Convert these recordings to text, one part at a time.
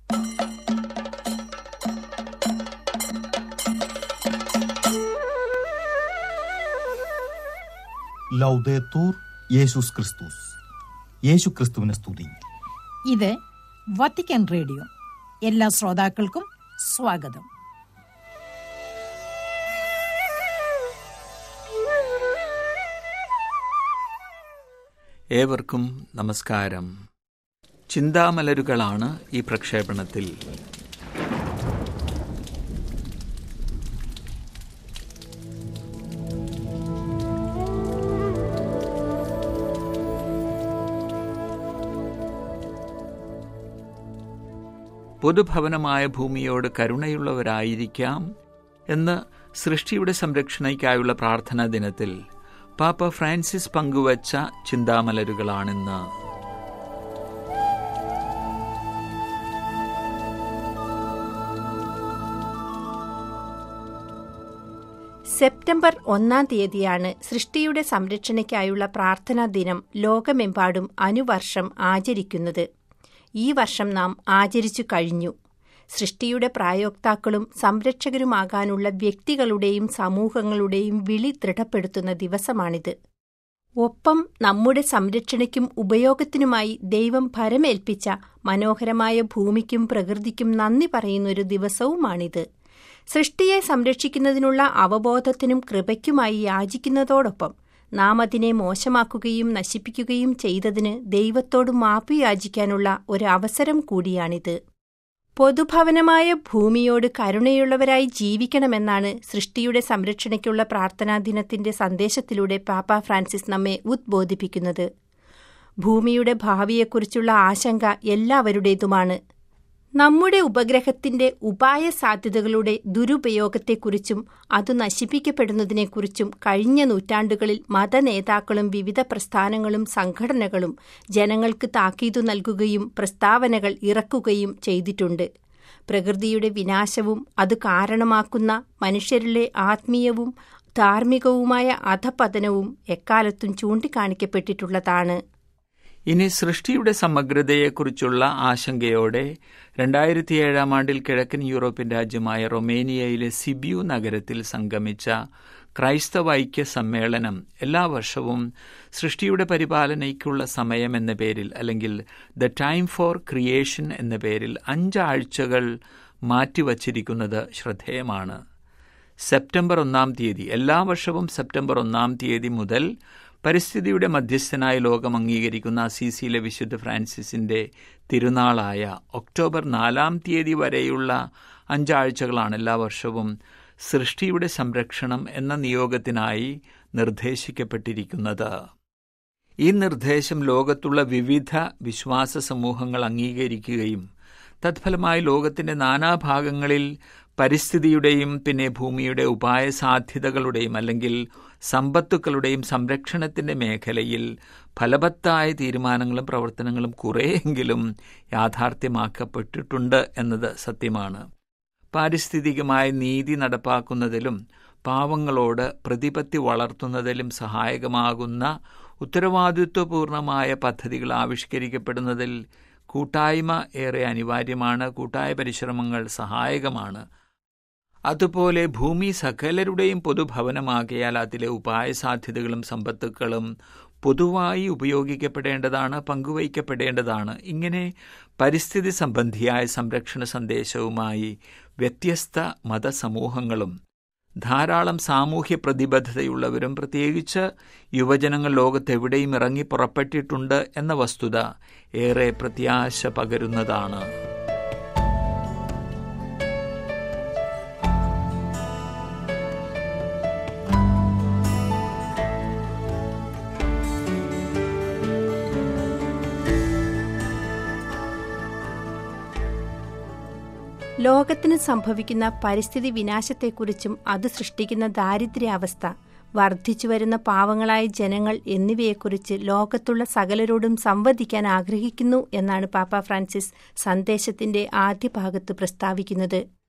ലൗദേത്തൂർ യേശുസ് ക്രിസ്തുസ് യേശു ക്രിസ്തുവിനെ സ്തുതി ഇത് വത്തിക്കാൻ റേഡിയോ എല്ലാ ശ്രോതാക്കൾക്കും സ്വാഗതം ഏവർക്കും നമസ്കാരം ചിന്താമലരുകളാണ് ഈ പ്രക്ഷേപണത്തിൽ പൊതുഭവനമായ ഭൂമിയോട് കരുണയുള്ളവരായിരിക്കാം എന്ന് സൃഷ്ടിയുടെ സംരക്ഷണയ്ക്കായുള്ള പ്രാർത്ഥനാ ദിനത്തിൽ പാപ്പ ഫ്രാൻസിസ് പങ്കുവച്ച ചിന്താമലരുകളാണിന്ന് സെപ്റ്റംബർ ഒന്നാം തീയതിയാണ് സൃഷ്ടിയുടെ സംരക്ഷണയ്ക്കായുള്ള പ്രാർത്ഥനാ ദിനം ലോകമെമ്പാടും അനുവർഷം ആചരിക്കുന്നത് ഈ വർഷം നാം ആചരിച്ചു കഴിഞ്ഞു സൃഷ്ടിയുടെ പ്രായോക്താക്കളും സംരക്ഷകരുമാകാനുള്ള വ്യക്തികളുടെയും സമൂഹങ്ങളുടെയും വിളി ദൃഢപ്പെടുത്തുന്ന ദിവസമാണിത് ഒപ്പം നമ്മുടെ സംരക്ഷണയ്ക്കും ഉപയോഗത്തിനുമായി ദൈവം ഭരമേൽപ്പിച്ച മനോഹരമായ ഭൂമിക്കും പ്രകൃതിക്കും നന്ദി പറയുന്നൊരു ദിവസവുമാണിത് സൃഷ്ടിയെ സംരക്ഷിക്കുന്നതിനുള്ള അവബോധത്തിനും കൃപയ്ക്കുമായി യാചിക്കുന്നതോടൊപ്പം നാം അതിനെ മോശമാക്കുകയും നശിപ്പിക്കുകയും ചെയ്തതിന് ദൈവത്തോട് മാപ്പ് യാചിക്കാനുള്ള ഒരു അവസരം കൂടിയാണിത് പൊതുഭവനമായ ഭൂമിയോട് കരുണയുള്ളവരായി ജീവിക്കണമെന്നാണ് സൃഷ്ടിയുടെ സംരക്ഷണയ്ക്കുള്ള പ്രാർത്ഥനാ ദിനത്തിന്റെ സന്ദേശത്തിലൂടെ പാപ്പ ഫ്രാൻസിസ് നമ്മെ ഉദ്ബോധിപ്പിക്കുന്നത് ഭൂമിയുടെ ഭാവിയെക്കുറിച്ചുള്ള ആശങ്ക എല്ലാവരുടേതുമാണ് നമ്മുടെ ഉപഗ്രഹത്തിന്റെ ഉപായ സാധ്യതകളുടെ ദുരുപയോഗത്തെക്കുറിച്ചും അത് നശിപ്പിക്കപ്പെടുന്നതിനെക്കുറിച്ചും കഴിഞ്ഞ നൂറ്റാണ്ടുകളിൽ മതനേതാക്കളും വിവിധ പ്രസ്ഥാനങ്ങളും സംഘടനകളും ജനങ്ങൾക്ക് താക്കീതു നൽകുകയും പ്രസ്താവനകൾ ഇറക്കുകയും ചെയ്തിട്ടുണ്ട് പ്രകൃതിയുടെ വിനാശവും അത് കാരണമാക്കുന്ന മനുഷ്യരിലെ ആത്മീയവും ധാർമ്മികവുമായ അധപതനവും എക്കാലത്തും ചൂണ്ടിക്കാണിക്കപ്പെട്ടിട്ടുള്ളതാണ് ഇനി സൃഷ്ടിയുടെ സമഗ്രതയെക്കുറിച്ചുള്ള ആശങ്കയോടെ രണ്ടായിരത്തി ഏഴാം ആണ്ടിൽ കിഴക്കൻ യൂറോപ്യൻ രാജ്യമായ റൊമേനിയയിലെ സിബിയു നഗരത്തിൽ സംഗമിച്ച ക്രൈസ്തവ ഐക്യ സമ്മേളനം എല്ലാ വർഷവും സൃഷ്ടിയുടെ പരിപാലനയ്ക്കുള്ള സമയം എന്ന പേരിൽ അല്ലെങ്കിൽ ദ ടൈം ഫോർ ക്രിയേഷൻ എന്ന പേരിൽ അഞ്ചാഴ്ചകൾ മാറ്റിവച്ചിരിക്കുന്നത് ശ്രദ്ധേയമാണ് സെപ്റ്റംബർ ഒന്നാം തീയതി എല്ലാ വർഷവും സെപ്റ്റംബർ ഒന്നാം തീയതി മുതൽ പരിസ്ഥിതിയുടെ മധ്യസ്ഥനായ ലോകം അംഗീകരിക്കുന്ന അസീസിയിലെ വിശുദ്ധ ഫ്രാൻസിസിന്റെ തിരുനാളായ ഒക്ടോബർ നാലാം തീയതി വരെയുള്ള അഞ്ചാഴ്ചകളാണ് എല്ലാ വർഷവും സൃഷ്ടിയുടെ സംരക്ഷണം എന്ന നിയോഗത്തിനായി നിർദ്ദേശിക്കപ്പെട്ടിരിക്കുന്നത് ഈ നിർദ്ദേശം ലോകത്തുള്ള വിവിധ വിശ്വാസ സമൂഹങ്ങൾ അംഗീകരിക്കുകയും തത്ഫലമായി ലോകത്തിന്റെ നാനാഭാഗങ്ങളിൽ പരിസ്ഥിതിയുടെയും പിന്നെ ഭൂമിയുടെ ഉപായ സാധ്യതകളുടെയും അല്ലെങ്കിൽ സമ്പത്തുക്കളുടെയും സംരക്ഷണത്തിന്റെ മേഖലയിൽ ഫലവത്തായ തീരുമാനങ്ങളും പ്രവർത്തനങ്ങളും കുറേയെങ്കിലും യാഥാർത്ഥ്യമാക്കപ്പെട്ടിട്ടുണ്ട് എന്നത് സത്യമാണ് പാരിസ്ഥിതികമായ നീതി നടപ്പാക്കുന്നതിലും പാവങ്ങളോട് പ്രതിപത്തി വളർത്തുന്നതിലും സഹായകമാകുന്ന ഉത്തരവാദിത്വപൂർണമായ പദ്ധതികൾ ആവിഷ്കരിക്കപ്പെടുന്നതിൽ കൂട്ടായ്മ ഏറെ അനിവാര്യമാണ് കൂട്ടായ പരിശ്രമങ്ങൾ സഹായകമാണ് അതുപോലെ ഭൂമി സകലരുടെയും പൊതുഭവനമാകിയാൽ അതിലെ ഉപായ സാധ്യതകളും സമ്പത്തുക്കളും പൊതുവായി ഉപയോഗിക്കപ്പെടേണ്ടതാണ് പങ്കുവയ്ക്കപ്പെടേണ്ടതാണ് ഇങ്ങനെ പരിസ്ഥിതി സംബന്ധിയായ സംരക്ഷണ സന്ദേശവുമായി വ്യത്യസ്ത മതസമൂഹങ്ങളും ധാരാളം സാമൂഹ്യ പ്രതിബദ്ധതയുള്ളവരും പ്രത്യേകിച്ച് യുവജനങ്ങൾ ലോകത്തെവിടെയും ഇറങ്ങി പുറപ്പെട്ടിട്ടുണ്ട് എന്ന വസ്തുത ഏറെ പ്രത്യാശ പകരുന്നതാണ് ലോകത്തിന് സംഭവിക്കുന്ന പരിസ്ഥിതി വിനാശത്തെക്കുറിച്ചും അത് സൃഷ്ടിക്കുന്ന ദാരിദ്ര്യാവസ്ഥ വർദ്ധിച്ചുവരുന്ന പാവങ്ങളായ ജനങ്ങൾ എന്നിവയെക്കുറിച്ച് ലോകത്തുള്ള സകലരോടും സംവദിക്കാൻ ആഗ്രഹിക്കുന്നു എന്നാണ് പാപ്പ ഫ്രാൻസിസ് സന്ദേശത്തിന്റെ ആദ്യ ഭാഗത്ത് പ്രസ്താവിക്കുന്നത്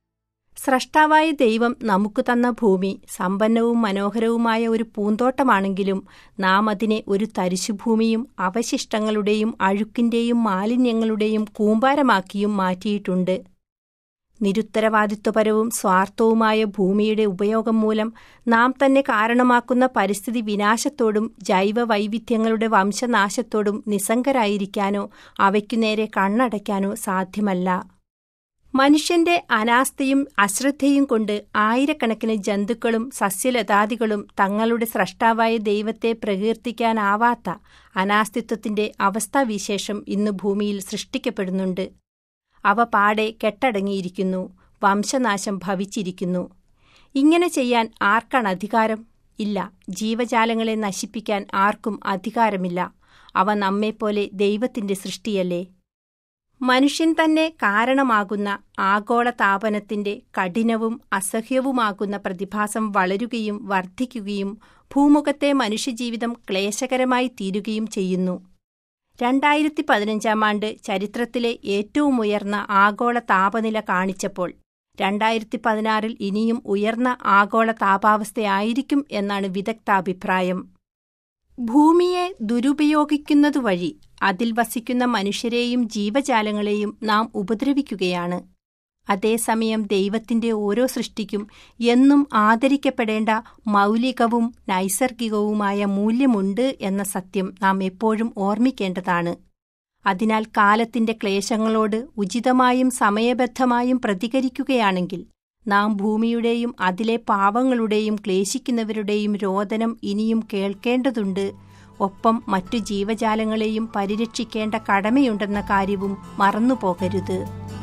സ്രഷ്ടാവായ ദൈവം നമുക്ക് തന്ന ഭൂമി സമ്പന്നവും മനോഹരവുമായ ഒരു പൂന്തോട്ടമാണെങ്കിലും നാം അതിനെ ഒരു തരിശുഭൂമിയും അവശിഷ്ടങ്ങളുടെയും അഴുക്കിന്റെയും മാലിന്യങ്ങളുടെയും കൂമ്പാരമാക്കിയും മാറ്റിയിട്ടുണ്ട് നിരുത്തരവാദിത്വപരവും സ്വാർത്ഥവുമായ ഭൂമിയുടെ ഉപയോഗം മൂലം നാം തന്നെ കാരണമാക്കുന്ന പരിസ്ഥിതി വിനാശത്തോടും ജൈവ വൈവിധ്യങ്ങളുടെ വംശനാശത്തോടും നിസ്സംഗരായിരിക്കാനോ അവയ്ക്കു നേരെ കണ്ണടയ്ക്കാനോ സാധ്യമല്ല മനുഷ്യന്റെ അനാസ്ഥയും അശ്രദ്ധയും കൊണ്ട് ആയിരക്കണക്കിന് ജന്തുക്കളും സസ്യലതാദികളും തങ്ങളുടെ സ്രഷ്ടാവായ ദൈവത്തെ പ്രകീർത്തിക്കാനാവാത്ത അനാസ്തിത്വത്തിന്റെ അവസ്ഥാവിശേഷം ഇന്ന് ഭൂമിയിൽ സൃഷ്ടിക്കപ്പെടുന്നുണ്ട് അവ പാടെ കെട്ടടങ്ങിയിരിക്കുന്നു വംശനാശം ഭവിച്ചിരിക്കുന്നു ഇങ്ങനെ ചെയ്യാൻ ആർക്കാണ് അധികാരം ഇല്ല ജീവജാലങ്ങളെ നശിപ്പിക്കാൻ ആർക്കും അധികാരമില്ല അവ നമ്മെപ്പോലെ ദൈവത്തിന്റെ സൃഷ്ടിയല്ലേ മനുഷ്യൻ തന്നെ കാരണമാകുന്ന ആഗോള താപനത്തിന്റെ കഠിനവും അസഹ്യവുമാകുന്ന പ്രതിഭാസം വളരുകയും വർദ്ധിക്കുകയും ഭൂമുഖത്തെ മനുഷ്യജീവിതം ക്ലേശകരമായി തീരുകയും ചെയ്യുന്നു രണ്ടായിരത്തി പതിനഞ്ചാം ആണ്ട് ചരിത്രത്തിലെ ഏറ്റവും ഉയർന്ന ആഗോള താപനില കാണിച്ചപ്പോൾ രണ്ടായിരത്തി പതിനാറിൽ ഇനിയും ഉയർന്ന ആഗോള താപാവസ്ഥയായിരിക്കും എന്നാണ് വിദഗ്ധാഭിപ്രായം ഭൂമിയെ ദുരുപയോഗിക്കുന്നതുവഴി അതിൽ വസിക്കുന്ന മനുഷ്യരെയും ജീവജാലങ്ങളെയും നാം ഉപദ്രവിക്കുകയാണ് അതേസമയം ദൈവത്തിന്റെ ഓരോ സൃഷ്ടിക്കും എന്നും ആദരിക്കപ്പെടേണ്ട മൗലികവും നൈസർഗികവുമായ മൂല്യമുണ്ട് എന്ന സത്യം നാം എപ്പോഴും ഓർമ്മിക്കേണ്ടതാണ് അതിനാൽ കാലത്തിന്റെ ക്ലേശങ്ങളോട് ഉചിതമായും സമയബദ്ധമായും പ്രതികരിക്കുകയാണെങ്കിൽ നാം ഭൂമിയുടെയും അതിലെ പാവങ്ങളുടെയും ക്ലേശിക്കുന്നവരുടെയും രോദനം ഇനിയും കേൾക്കേണ്ടതുണ്ട് ഒപ്പം മറ്റു ജീവജാലങ്ങളെയും പരിരക്ഷിക്കേണ്ട കടമയുണ്ടെന്ന കാര്യവും മറന്നുപോകരുത്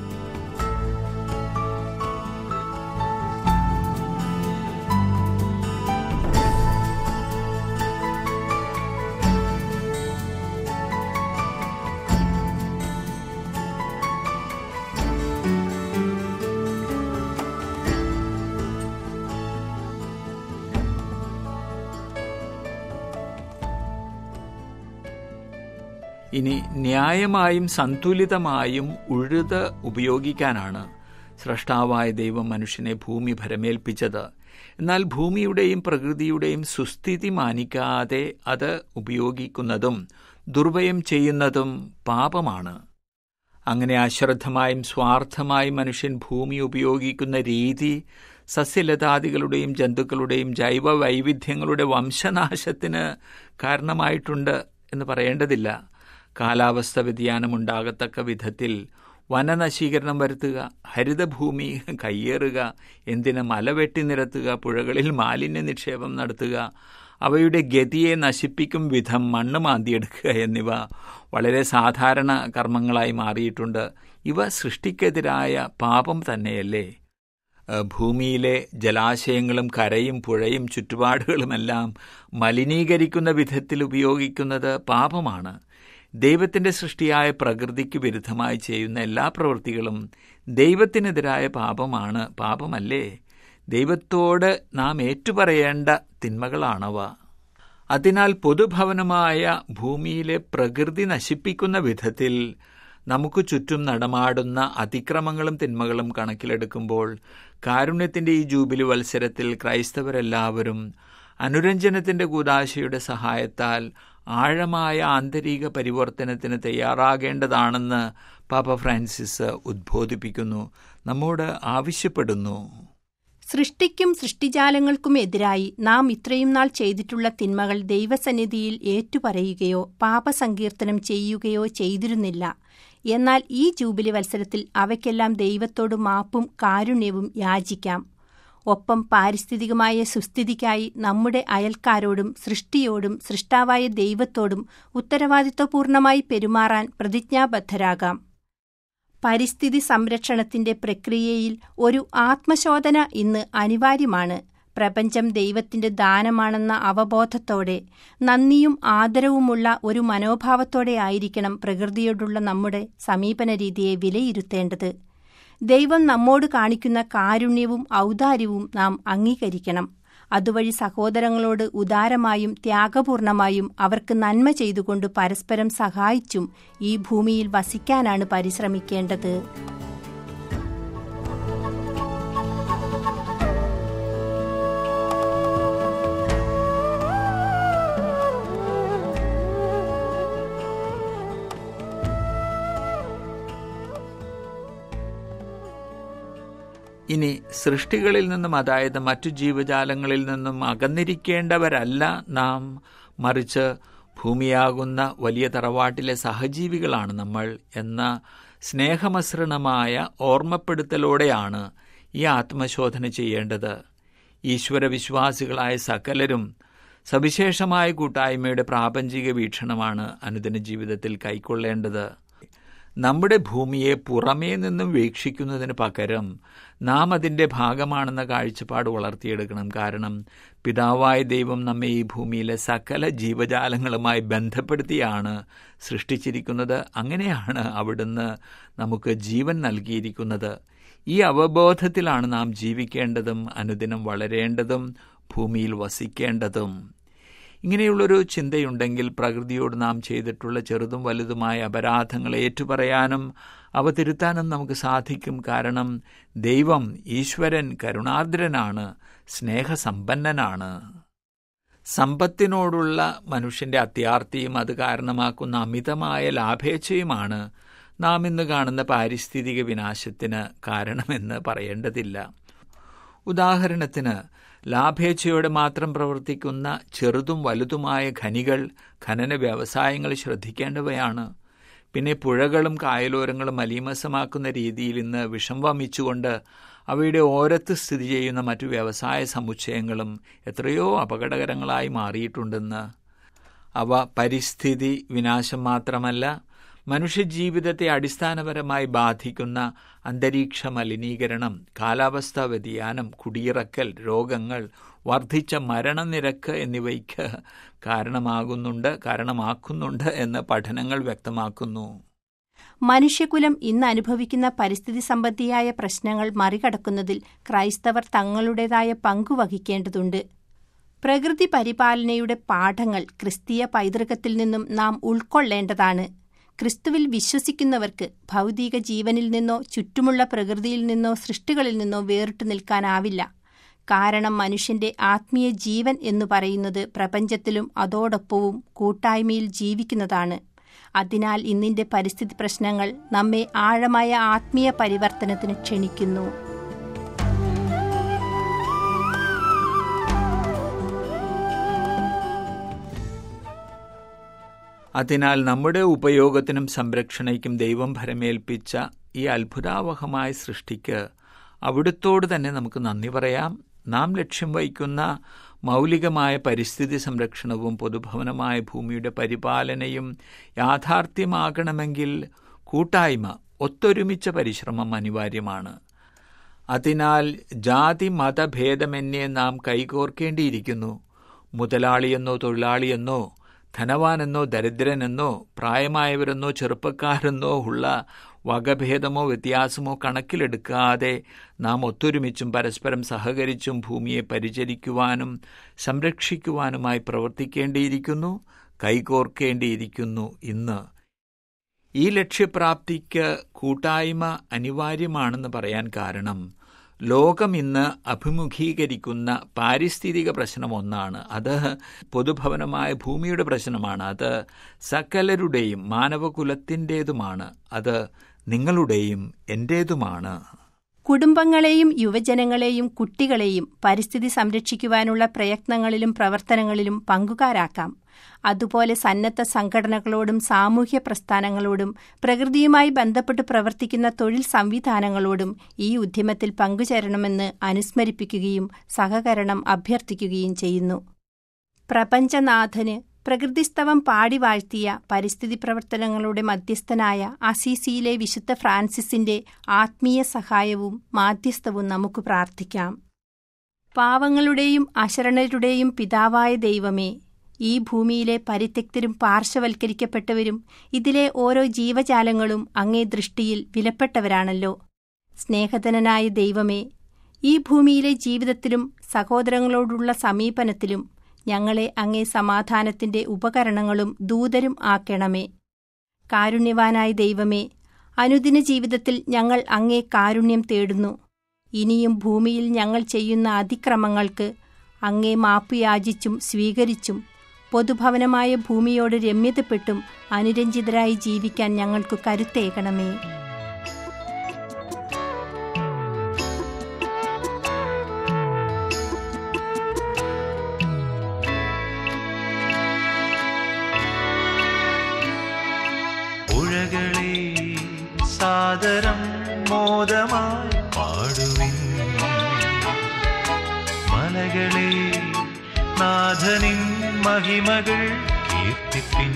ഇനി ന്യായമായും സന്തുലിതമായും ഉഴുത് ഉപയോഗിക്കാനാണ് സ്രഷ്ടാവായ ദൈവം മനുഷ്യനെ ഭൂമി ഭരമേൽപ്പിച്ചത് എന്നാൽ ഭൂമിയുടെയും പ്രകൃതിയുടെയും സുസ്ഥിതി മാനിക്കാതെ അത് ഉപയോഗിക്കുന്നതും ദുർവയം ചെയ്യുന്നതും പാപമാണ് അങ്ങനെ അശ്രദ്ധമായും സ്വാർത്ഥമായും മനുഷ്യൻ ഭൂമി ഉപയോഗിക്കുന്ന രീതി സസ്യലതാദികളുടെയും ജന്തുക്കളുടെയും ജൈവ വൈവിധ്യങ്ങളുടെ വംശനാശത്തിന് കാരണമായിട്ടുണ്ട് എന്ന് പറയേണ്ടതില്ല കാലാവസ്ഥ വ്യതിയാനമുണ്ടാകത്തക്ക വിധത്തിൽ വനനശീകരണം വരുത്തുക ഹരിതഭൂമി കയ്യേറുക എന്തിന് മല വെട്ടി നിരത്തുക പുഴകളിൽ മാലിന്യ നിക്ഷേപം നടത്തുക അവയുടെ ഗതിയെ നശിപ്പിക്കും വിധം മണ്ണ് മാന്തിയെടുക്കുക എന്നിവ വളരെ സാധാരണ കർമ്മങ്ങളായി മാറിയിട്ടുണ്ട് ഇവ സൃഷ്ടിക്കെതിരായ പാപം തന്നെയല്ലേ ഭൂമിയിലെ ജലാശയങ്ങളും കരയും പുഴയും ചുറ്റുപാടുകളുമെല്ലാം മലിനീകരിക്കുന്ന വിധത്തിൽ ഉപയോഗിക്കുന്നത് പാപമാണ് ദൈവത്തിന്റെ സൃഷ്ടിയായ പ്രകൃതിക്ക് വിരുദ്ധമായി ചെയ്യുന്ന എല്ലാ പ്രവൃത്തികളും ദൈവത്തിനെതിരായ പാപമാണ് പാപമല്ലേ ദൈവത്തോട് നാം ഏറ്റുപറയേണ്ട തിന്മകളാണവ അതിനാൽ പൊതുഭവനമായ ഭൂമിയിലെ പ്രകൃതി നശിപ്പിക്കുന്ന വിധത്തിൽ നമുക്ക് ചുറ്റും നടമാടുന്ന അതിക്രമങ്ങളും തിന്മകളും കണക്കിലെടുക്കുമ്പോൾ കാരുണ്യത്തിന്റെ ഈ ജൂബിലി വത്സരത്തിൽ ക്രൈസ്തവരെല്ലാവരും അനുരഞ്ജനത്തിന്റെ കൂതാശയുടെ സഹായത്താൽ ആഴമായ ആന്തരിക പരിവർത്തനത്തിന് തയ്യാറാകേണ്ടതാണെന്ന് പാപ്പ ഫ്രാൻസിസ് ഉദ്ബോധിപ്പിക്കുന്നു നമ്മോട് ആവശ്യപ്പെടുന്നു സൃഷ്ടിക്കും സൃഷ്ടിജാലങ്ങൾക്കും എതിരായി നാം ഇത്രയും നാൾ ചെയ്തിട്ടുള്ള തിന്മകൾ ദൈവസന്നിധിയിൽ ഏറ്റുപറയുകയോ പാപസങ്കീർത്തനം ചെയ്യുകയോ ചെയ്തിരുന്നില്ല എന്നാൽ ഈ ജൂബിലി വത്സരത്തിൽ അവയ്ക്കെല്ലാം ദൈവത്തോട് മാപ്പും കാരുണ്യവും യാചിക്കാം ഒപ്പം പാരിസ്ഥിതികമായ സുസ്ഥിതിക്കായി നമ്മുടെ അയൽക്കാരോടും സൃഷ്ടിയോടും സൃഷ്ടാവായ ദൈവത്തോടും ഉത്തരവാദിത്വപൂർണമായി പെരുമാറാൻ പ്രതിജ്ഞാബദ്ധരാകാം പരിസ്ഥിതി സംരക്ഷണത്തിന്റെ പ്രക്രിയയിൽ ഒരു ആത്മശോധന ഇന്ന് അനിവാര്യമാണ് പ്രപഞ്ചം ദൈവത്തിന്റെ ദാനമാണെന്ന അവബോധത്തോടെ നന്ദിയും ആദരവുമുള്ള ഒരു മനോഭാവത്തോടെ ആയിരിക്കണം പ്രകൃതിയോടുള്ള നമ്മുടെ സമീപന രീതിയെ വിലയിരുത്തേണ്ടത് ദൈവം നമ്മോട് കാണിക്കുന്ന കാരുണ്യവും ഔദാര്യവും നാം അംഗീകരിക്കണം അതുവഴി സഹോദരങ്ങളോട് ഉദാരമായും ത്യാഗപൂർണമായും അവർക്ക് നന്മ ചെയ്തുകൊണ്ട് പരസ്പരം സഹായിച്ചും ഈ ഭൂമിയിൽ വസിക്കാനാണ് പരിശ്രമിക്കേണ്ടത് ഇനി സൃഷ്ടികളിൽ നിന്നും അതായത് മറ്റു ജീവജാലങ്ങളിൽ നിന്നും അകന്നിരിക്കേണ്ടവരല്ല നാം മറിച്ച് ഭൂമിയാകുന്ന വലിയ തറവാട്ടിലെ സഹജീവികളാണ് നമ്മൾ എന്ന സ്നേഹമസൃണമായ ഓർമ്മപ്പെടുത്തലോടെയാണ് ഈ ആത്മശോധന ചെയ്യേണ്ടത് ഈശ്വരവിശ്വാസികളായ സകലരും സവിശേഷമായ കൂട്ടായ്മയുടെ പ്രാപഞ്ചിക വീക്ഷണമാണ് അനുദിന ജീവിതത്തിൽ കൈക്കൊള്ളേണ്ടത് നമ്മുടെ ഭൂമിയെ പുറമേ നിന്നും വീക്ഷിക്കുന്നതിന് പകരം നാം അതിൻ്റെ ഭാഗമാണെന്ന കാഴ്ചപ്പാട് വളർത്തിയെടുക്കണം കാരണം പിതാവായ ദൈവം നമ്മെ ഈ ഭൂമിയിലെ സകല ജീവജാലങ്ങളുമായി ബന്ധപ്പെടുത്തിയാണ് സൃഷ്ടിച്ചിരിക്കുന്നത് അങ്ങനെയാണ് അവിടുന്ന് നമുക്ക് ജീവൻ നൽകിയിരിക്കുന്നത് ഈ അവബോധത്തിലാണ് നാം ജീവിക്കേണ്ടതും അനുദിനം വളരേണ്ടതും ഭൂമിയിൽ വസിക്കേണ്ടതും ഇങ്ങനെയുള്ളൊരു ചിന്തയുണ്ടെങ്കിൽ പ്രകൃതിയോട് നാം ചെയ്തിട്ടുള്ള ചെറുതും വലുതുമായ അപരാധങ്ങൾ ഏറ്റുപറയാനും അവ തിരുത്താനും നമുക്ക് സാധിക്കും കാരണം ദൈവം ഈശ്വരൻ കരുണാർദ്രനാണ് സ്നേഹസമ്പന്നനാണ് സമ്പത്തിനോടുള്ള മനുഷ്യന്റെ അത്യാർത്തിയും അത് കാരണമാക്കുന്ന അമിതമായ ലാഭേച്ഛയുമാണ് നാം ഇന്ന് കാണുന്ന പാരിസ്ഥിതിക വിനാശത്തിന് കാരണമെന്ന് പറയേണ്ടതില്ല ഉദാഹരണത്തിന് ലാഭേച്ഛയോടെ മാത്രം പ്രവർത്തിക്കുന്ന ചെറുതും വലുതുമായ ഖനികൾ ഖനന വ്യവസായങ്ങൾ ശ്രദ്ധിക്കേണ്ടവയാണ് പിന്നെ പുഴകളും കായലോരങ്ങളും മലീമസമാക്കുന്ന രീതിയിൽ ഇന്ന് വിഷം വമിച്ചുകൊണ്ട് അവയുടെ ഓരത്ത് സ്ഥിതി ചെയ്യുന്ന മറ്റു വ്യവസായ സമുച്ചയങ്ങളും എത്രയോ അപകടകരങ്ങളായി മാറിയിട്ടുണ്ടെന്ന് അവ പരിസ്ഥിതി വിനാശം മാത്രമല്ല മനുഷ്യജീവിതത്തെ അടിസ്ഥാനപരമായി ബാധിക്കുന്ന അന്തരീക്ഷ മലിനീകരണം കാലാവസ്ഥാ വ്യതിയാനം കുടിയിറക്കൽ രോഗങ്ങൾ വർദ്ധിച്ച മരണനിരക്ക് എന്നിവയ്ക്ക് കാരണമാകുന്നുണ്ട് കാരണമാക്കുന്നുണ്ട് എന്ന് പഠനങ്ങൾ വ്യക്തമാക്കുന്നു മനുഷ്യകുലം ഇന്ന് അനുഭവിക്കുന്ന പരിസ്ഥിതി സംബന്ധിയായ പ്രശ്നങ്ങൾ മറികടക്കുന്നതിൽ ക്രൈസ്തവർ തങ്ങളുടേതായ പങ്കു വഹിക്കേണ്ടതുണ്ട് പ്രകൃതി പരിപാലനയുടെ പാഠങ്ങൾ ക്രിസ്തീയ പൈതൃകത്തിൽ നിന്നും നാം ഉൾക്കൊള്ളേണ്ടതാണ് ക്രിസ്തുവിൽ വിശ്വസിക്കുന്നവർക്ക് ഭൗതിക ജീവനിൽ നിന്നോ ചുറ്റുമുള്ള പ്രകൃതിയിൽ നിന്നോ സൃഷ്ടികളിൽ നിന്നോ വേറിട്ടു നിൽക്കാനാവില്ല കാരണം മനുഷ്യന്റെ ആത്മീയ ജീവൻ എന്നു പറയുന്നത് പ്രപഞ്ചത്തിലും അതോടൊപ്പവും കൂട്ടായ്മയിൽ ജീവിക്കുന്നതാണ് അതിനാൽ ഇന്നിന്റെ പരിസ്ഥിതി പ്രശ്നങ്ങൾ നമ്മെ ആഴമായ ആത്മീയ പരിവർത്തനത്തിന് ക്ഷണിക്കുന്നു അതിനാൽ നമ്മുടെ ഉപയോഗത്തിനും സംരക്ഷണയ്ക്കും ദൈവം ഭരമേൽപ്പിച്ച ഈ അത്ഭുതാവഹമായ സൃഷ്ടിക്ക് അവിടുത്തോട് തന്നെ നമുക്ക് നന്ദി പറയാം നാം ലക്ഷ്യം വഹിക്കുന്ന മൗലികമായ പരിസ്ഥിതി സംരക്ഷണവും പൊതുഭവനമായ ഭൂമിയുടെ പരിപാലനയും യാഥാർത്ഥ്യമാകണമെങ്കിൽ കൂട്ടായ്മ ഒത്തൊരുമിച്ച പരിശ്രമം അനിവാര്യമാണ് അതിനാൽ ജാതി മതഭേദമെന്നേ നാം കൈകോർക്കേണ്ടിയിരിക്കുന്നു മുതലാളിയെന്നോ തൊഴിലാളിയെന്നോ ധനവാനെന്നോ ദരിദ്രനെന്നോ പ്രായമായവരെന്നോ ചെറുപ്പക്കാരെന്നോ ഉള്ള വകഭേദമോ വ്യത്യാസമോ കണക്കിലെടുക്കാതെ നാം ഒത്തൊരുമിച്ചും പരസ്പരം സഹകരിച്ചും ഭൂമിയെ പരിചരിക്കുവാനും സംരക്ഷിക്കുവാനുമായി പ്രവർത്തിക്കേണ്ടിയിരിക്കുന്നു കൈകോർക്കേണ്ടിയിരിക്കുന്നു ഇന്ന് ഈ ലക്ഷ്യപ്രാപ്തിക്ക് കൂട്ടായ്മ അനിവാര്യമാണെന്ന് പറയാൻ കാരണം ലോകം ഇന്ന് അഭിമുഖീകരിക്കുന്ന പാരിസ്ഥിതിക പ്രശ്നം ഒന്നാണ് അത് പൊതുഭവനമായ ഭൂമിയുടെ പ്രശ്നമാണ് അത് സകലരുടെയും മാനവകുലത്തിൻ്റേതുമാണ് അത് നിങ്ങളുടെയും എൻ്റേതുമാണ് കുടുംബങ്ങളെയും യുവജനങ്ങളെയും കുട്ടികളെയും പരിസ്ഥിതി സംരക്ഷിക്കുവാനുള്ള പ്രയത്നങ്ങളിലും പ്രവർത്തനങ്ങളിലും പങ്കുകാരാക്കാം അതുപോലെ സന്നദ്ധ സംഘടനകളോടും സാമൂഹ്യ പ്രസ്ഥാനങ്ങളോടും പ്രകൃതിയുമായി ബന്ധപ്പെട്ട് പ്രവർത്തിക്കുന്ന തൊഴിൽ സംവിധാനങ്ങളോടും ഈ ഉദ്യമത്തിൽ പങ്കുചേരണമെന്ന് അനുസ്മരിപ്പിക്കുകയും സഹകരണം അഭ്യർത്ഥിക്കുകയും ചെയ്യുന്നു പ്രപഞ്ചനാഥന് പ്രകൃതിസ്തവം പാടിവാഴ്ത്തിയ പരിസ്ഥിതി പ്രവർത്തനങ്ങളുടെ മധ്യസ്ഥനായ അസീസിയിലെ വിശുദ്ധ ഫ്രാൻസിസിന്റെ ആത്മീയ സഹായവും മാധ്യസ്ഥവും നമുക്ക് പ്രാർത്ഥിക്കാം പാവങ്ങളുടെയും അശരണരുടെയും പിതാവായ ദൈവമേ ഈ ഭൂമിയിലെ പരിത്യക്തരും പാർശ്വവൽക്കരിക്കപ്പെട്ടവരും ഇതിലെ ഓരോ ജീവജാലങ്ങളും അങ്ങേ ദൃഷ്ടിയിൽ വിലപ്പെട്ടവരാണല്ലോ സ്നേഹധനനായ ദൈവമേ ഈ ഭൂമിയിലെ ജീവിതത്തിലും സഹോദരങ്ങളോടുള്ള സമീപനത്തിലും ഞങ്ങളെ അങ്ങേ സമാധാനത്തിന്റെ ഉപകരണങ്ങളും ദൂതരും ആക്കണമേ കാരുണ്യവാനായ ദൈവമേ അനുദിന ജീവിതത്തിൽ ഞങ്ങൾ അങ്ങേ കാരുണ്യം തേടുന്നു ഇനിയും ഭൂമിയിൽ ഞങ്ങൾ ചെയ്യുന്ന അതിക്രമങ്ങൾക്ക് അങ്ങേ മാപ്പ് യാചിച്ചും സ്വീകരിച്ചും പൊതുഭവനമായ ഭൂമിയോട് രമ്യതപ്പെട്ടും അനുരഞ്ജിതരായി ജീവിക്കാൻ ഞങ്ങൾക്ക് കരുത്തേകണമേ സാദരം മോദമായി പാടുവിൻ മലകളെ നാഥനിൻ മഹിമകൾ കീർത്തിപ്പിൻ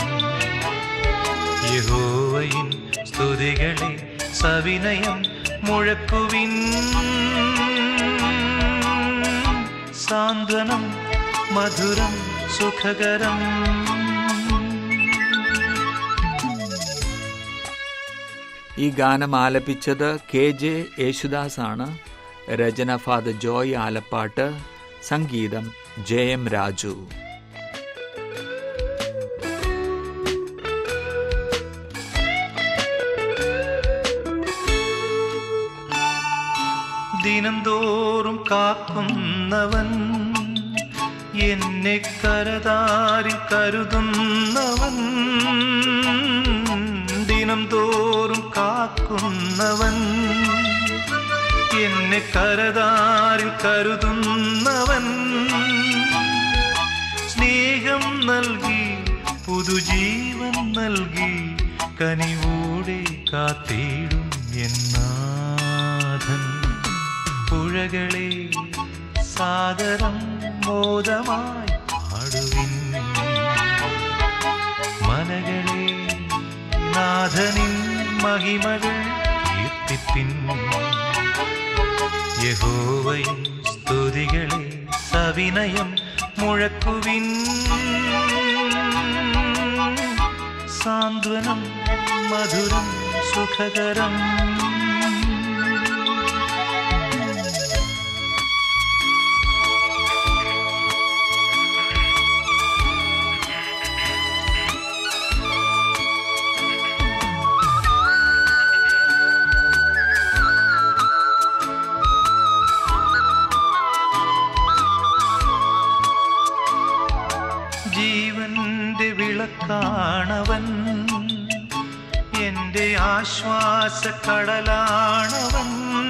യഹോവയിൻ സ്തുതികളെ സവിനയം മുഴക്കുവിൻ സാന്ത്വനം മധുരം സുഖകരം ഈ ഗാനം ആലപിച്ചത് കെ ജെ യേശുദാസ് ആണ് രചന ഫാദർ ജോയ് ആലപ്പാട്ട് സംഗീതം ജെ എം രാജു ദിനം തോറും കാക്കുന്നവൻ എന്നെ കരതാരി കരുതുന്നവൻ ദിനം തോറും കാക്കുന്നവൻ എന്നെ കരതാരിൽ കരുതുന്നവൻ സ്നേഹം നൽകി പുതുജീവൻ നൽകി കനിവൂടെ കാത്തിടും എന്നാഥൻ പുഴകളെ സാദരം മോദമായി പാടുവിൻ മലകളെ നാഥനിൻ മഹിമകൾ കീർത്തിപ്പിൻ യഹോവയിൻ സ്തുതികളെ സവിനയം മുഴക്കുവിൻ സാന്ത്വനം മധുരം സുഖകരം ജീവന്റെ വിളക്കാണവൻ എന്റെ ആശ്വാസ കടലാണവൻ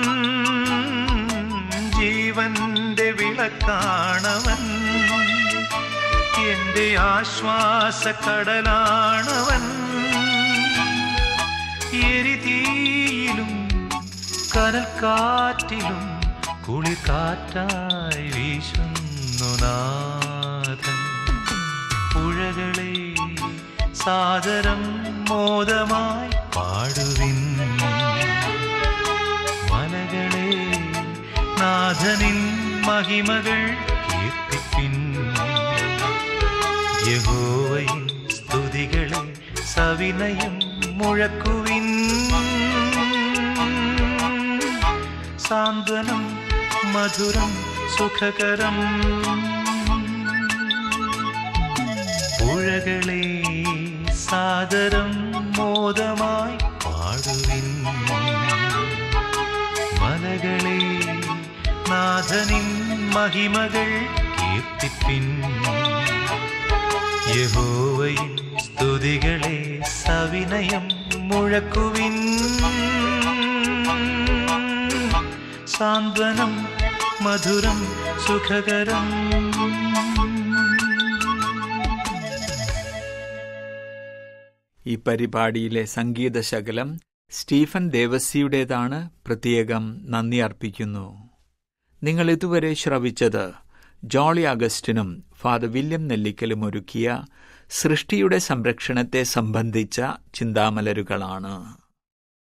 ജീവന്റെ വിളക്കാണവൻ എന്റെ ആശ്വാസ കടലാണവൻ എരിതീയിലും കനൽക്കാറ്റിലും കുളിർക്കാറ്റായി വീശുന്നു നാഥൻ പുഴകളെ സാദരം മോദമായി പാടുവിൻ മലകളെ നാഥനിൻ മഹിമകൾ കീർത്തിപ്പിൻ യഹോവയിൻ സ്തുതികളെ സവിനയം മുഴക്കുവിൻ സാന്ത്വനം മധുരം സുഖകരം പുഴകളെ സാദരം മോദമായി പാടുവിൻ മലകളെ നാഥനിൻ മഹിമകൾ കീർത്തിപ്പിൻ യഹോവയിൻ സ്തുതികളെ സവിനയം മുഴക്കുവിൻ സാന്ത്വനം മധുരം സുഖകരം ഈ പരിപാടിയിലെ സംഗീത ശകലം സ്റ്റീഫൻ ദേവസിയുടേതാണ് പ്രത്യേകം നന്ദി അർപ്പിക്കുന്നു നിങ്ങൾ ഇതുവരെ ശ്രവിച്ചത് ജോളി അഗസ്റ്റിനും ഫാദർ വില്യം നെല്ലിക്കലും ഒരുക്കിയ സൃഷ്ടിയുടെ സംരക്ഷണത്തെ സംബന്ധിച്ച ചിന്താമലരുകളാണ്